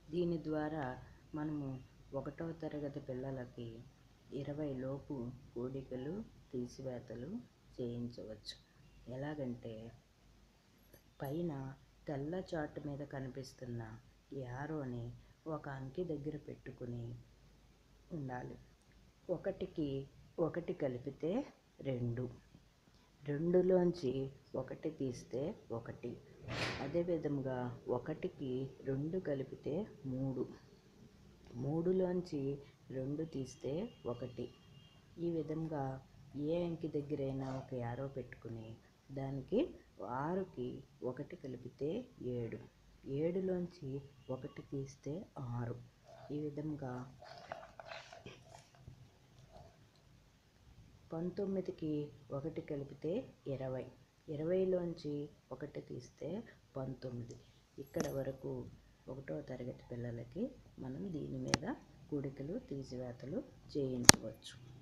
దీని ద్వారా మనము ఒకటవ తరగతి పిల్లలకి ఇరవై లోపు కూడికలు తీసివేతలు చేయించవచ్చు ఎలాగంటే పైన తెల్ల చార్ట్ మీద కనిపిస్తున్న యారోని ఒక అంకి దగ్గర పెట్టుకుని ఉండాలి ఒకటికి ఒకటి కలిపితే రెండు రెండులోంచి ఒకటి తీస్తే ఒకటి అదే విధంగా ఒకటికి రెండు కలిపితే మూడు మూడులోంచి రెండు తీస్తే ఒకటి ఈ విధంగా ఏ అంకి దగ్గరైనా ఒక యారో పెట్టుకుని దానికి ఆరుకి ఒకటి కలిపితే ఏడు ఏడులోంచి ఒకటి తీస్తే ఆరు ఈ విధంగా పంతొమ్మిదికి ఒకటి కలిపితే ఇరవై ఇరవైలోంచి ఒకటి తీస్తే పంతొమ్మిది ఇక్కడ వరకు ఒకటో తరగతి పిల్లలకి మనం దీని మీద కూడికలు తీసివేతలు చేయించవచ్చు